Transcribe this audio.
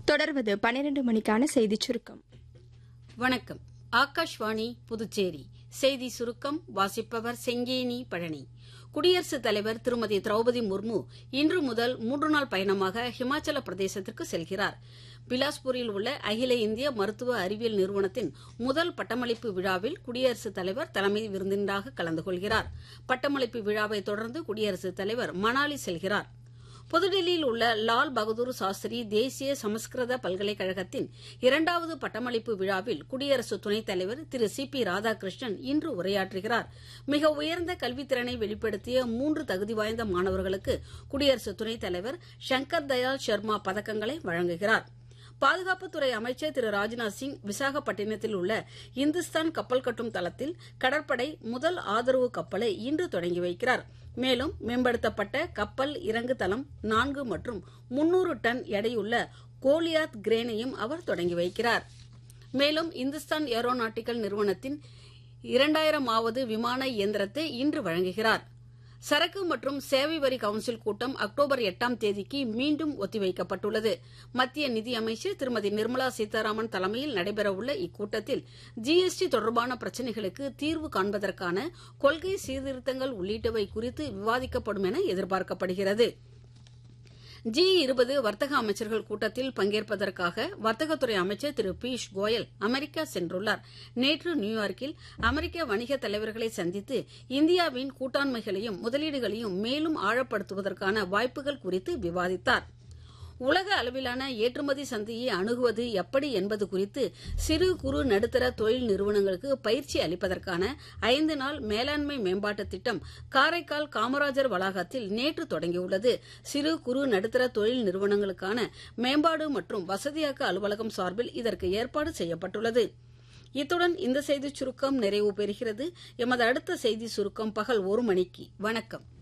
தொடர்வது பன்னிரண்டு மணிக்கான செய்திச் சுருக்கம் வணக்கம் ஆகாஷ்வாணி புதுச்சேரி செய்தி சுருக்கம் வாசிப்பவர் செங்கேனி பழனி குடியரசுத் தலைவர் திருமதி திரௌபதி முர்மு இன்று முதல் மூன்று நாள் பயணமாக ஹிமாச்சல பிரதேசத்திற்கு செல்கிறார் பிலாஸ்பூரில் உள்ள அகில இந்திய மருத்துவ அறிவியல் நிறுவனத்தின் முதல் பட்டமளிப்பு விழாவில் குடியரசுத் தலைவர் தலைமை விருந்தினராக கலந்து கொள்கிறார் பட்டமளிப்பு விழாவை தொடர்ந்து குடியரசுத் தலைவர் மணாலி செல்கிறார் புதுடில்லியில் உள்ள லால் பகதூர் சாஸ்திரி தேசிய சமஸ்கிருத பல்கலைக்கழகத்தின் இரண்டாவது பட்டமளிப்பு விழாவில் குடியரசு துணைத் தலைவர் திரு சி பி ராதாகிருஷ்ணன் இன்று உரையாற்றுகிறார் மிக உயர்ந்த கல்வித்திறனை வெளிப்படுத்திய மூன்று தகுதி வாய்ந்த மாணவர்களுக்கு குடியரசு துணைத் தலைவர் சங்கர் தயாள் சர்மா பதக்கங்களை வழங்குகிறார் பாதுகாப்புத்துறை அமைச்சர் திரு ராஜ்நாத் சிங் விசாகப்பட்டினத்தில் உள்ள இந்துஸ்தான் கப்பல் கட்டும் தளத்தில் கடற்படை முதல் ஆதரவு கப்பலை இன்று தொடங்கி வைக்கிறார் மேலும் மேம்படுத்தப்பட்ட கப்பல் இறங்கு தளம் நான்கு மற்றும் முன்னூறு டன் எடையுள்ள கோலியாத் கிரேனையும் அவர் தொடங்கி வைக்கிறார் மேலும் இந்துஸ்தான் ஏரோநாட்டிக்கல் நிறுவனத்தின் இரண்டாயிரமாவது விமான இயந்திரத்தை இன்று வழங்குகிறார் சரக்கு மற்றும் சேவை வரி கவுன்சில் கூட்டம் அக்டோபர் எட்டாம் தேதிக்கு மீண்டும் ஒத்திவைக்கப்பட்டுள்ளது மத்திய நிதியமைச்சர் திருமதி நிர்மலா சீதாராமன் தலைமையில் நடைபெறவுள்ள இக்கூட்டத்தில் ஜிஎஸ்டி தொடர்பான பிரச்சினைகளுக்கு தீர்வு காண்பதற்கான கொள்கை சீர்திருத்தங்கள் உள்ளிட்டவை குறித்து விவாதிக்கப்படும் என எதிர்பார்க்கப்படுகிறது ஜி இருபது வர்த்தக அமைச்சர்கள் கூட்டத்தில் பங்கேற்பதற்காக வர்த்தகத்துறை அமைச்சர் திரு பியூஷ் கோயல் அமெரிக்கா சென்றுள்ளார் நேற்று நியூயார்க்கில் அமெரிக்க வணிக தலைவர்களை சந்தித்து இந்தியாவின் கூட்டாண்மைகளையும் முதலீடுகளையும் மேலும் ஆழப்படுத்துவதற்கான வாய்ப்புகள் குறித்து விவாதித்தார் உலக அளவிலான ஏற்றுமதி சந்தையை அணுகுவது எப்படி என்பது குறித்து சிறு குறு நடுத்தர தொழில் நிறுவனங்களுக்கு பயிற்சி அளிப்பதற்கான ஐந்து நாள் மேலாண்மை மேம்பாட்டு திட்டம் காரைக்கால் காமராஜர் வளாகத்தில் நேற்று தொடங்கியுள்ளது சிறு குறு நடுத்தர தொழில் நிறுவனங்களுக்கான மேம்பாடு மற்றும் வசதியாக்க அலுவலகம் சார்பில் இதற்கு ஏற்பாடு செய்யப்பட்டுள்ளது இத்துடன் இந்த செய்திச் சுருக்கம் நிறைவு பெறுகிறது எமது அடுத்த செய்தி சுருக்கம் பகல் ஒரு மணிக்கு வணக்கம்